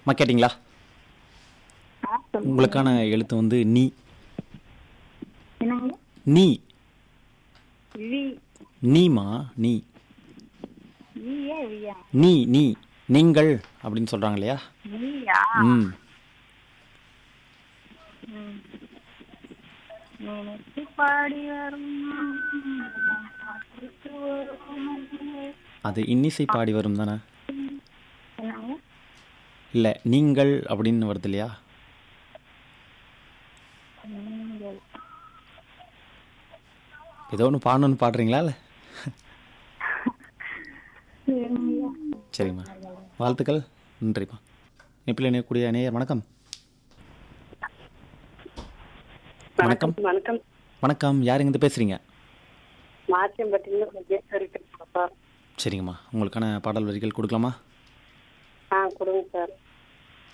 அம்மா கேட்டிங்களா ஆ, சொல்லுங்க. உங்களுக்கான எழுத்து வந்து நீ என்னங்க நீ வி நீமா நீ வியா வியா நீ நீ நீங்கள் அப்படின்னு சொல்றாங்க இல்லையா நீயா ம் ம். நினைத்து பாடி வரும் பாட்டுக்கு வரும் அது இன்னிசை பாடி வரும் தானே என்னங்க இல்லை நீங்கள் அப்படின்னு வருது இல்லையா நீங்கள் ஏதோ ஒன்று பாடணும்னு பாடுறீங்களா இல்லை சரிங்கய்யா. சரிம்மா வாழ்த்துக்கள் நன்றிம்மா இப்பில் இணையக்கூடிய நேயர் வணக்கம் வணக்கம் வணக்கம் வணக்கம் யார் இருந்து பேசுகிறீங்க மாச்சியம்பட்டியில மகேஸ்வரி பேசுறேன் சார் சரிங்கம்மா உங்களுக்கான பாடல் வரிகள் கொடுக்கலாமா ஆ கொடுங்க சார்